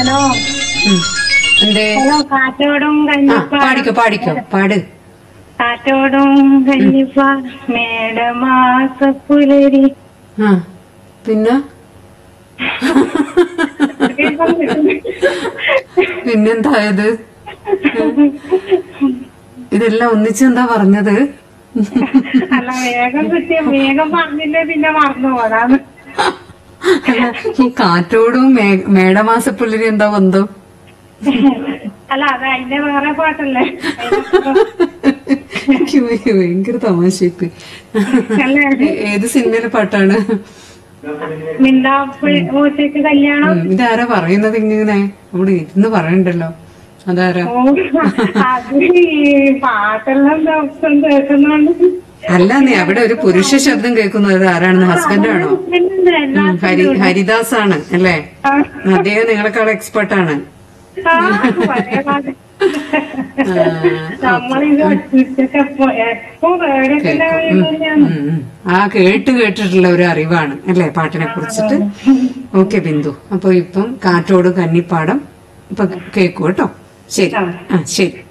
Hello ഉം. എന്തേ hello കാറ്റോടും ആ കന്നിപ്പ പാടിക്കോ പാടിക്കോ പാട് കാറ്റോടും കന്നിപ്പ മേടമാസപ്പുലരി ആ പിന്നെ പിന്നെന്തായത് ഇതെല്ലാം ഒന്നിച്ചെന്താ പറഞ്ഞത് അല്ല വേഗം കിട്ടിയ വേഗം പറഞ്ഞില്ലേ പിന്നെ മറന്നു പോകാന്ന് ഈ കാറ്റോടും മേ- മേടമാസപ്പുള്ളിരി എന്താ ബന്ധം അല്ല അത് അതിന്റെ വേറെ പാട്ടല്ലേ എനിക്ക് ഭയങ്കര തമാശയ്ക്ക് അല്ലേ ഏത് സിനിമയിലെ പാട്ടാണ് മിണ്ടാ മൂച്ചയ്ക്ക് കല്യാണം ഉം, ഇതാരാ പറയുന്നത് ഇങ്ങനെ അവിടെ ഇരുന്ന് പറയണ്ടല്ലോ അതാരാ ഓ അത് ഈ പാട്ടെല്ലാം ദിവസം കേൾക്കുന്നുണ്ട് അല്ല നീ അവിടെ ഒരു പുരുഷ ശബ്ദം കേൾക്കുന്നത് അത് ആരാണെന്ന് ഹസ്ബൻഡാണോ പിന്നെ എല്ലാ ഉം, ഹരി ഹരിദാസ് ആണ് അല്ലേ ആ, അദ്ദേഹം നിങ്ങളെക്കാൾ എക്സ്പെർട്ട് ആണ് ആ, പഴയ പാട്ട്. ആ, നമ്മളിത് ഒറ്റയ്ക്കൊക്കെ പോ- എപ്പോ റേഡിയൊക്കെ ഉണ്ടാവുകയാണ് ഉം, ഉം. ആ കേട്ട് കേട്ടിട്ടുള്ള ഒരു അറിവാണ് അല്ലേ പാട്ടിനെ കുറിച്ചിട്ട് ഓക്കെ ബിന്ദു അപ്പൊ ഇപ്പം കാറ്റോട് കന്നിപ്പാടം ഇപ്പൊ കേക്കു കേട്ടോ ശരി ആ ശരി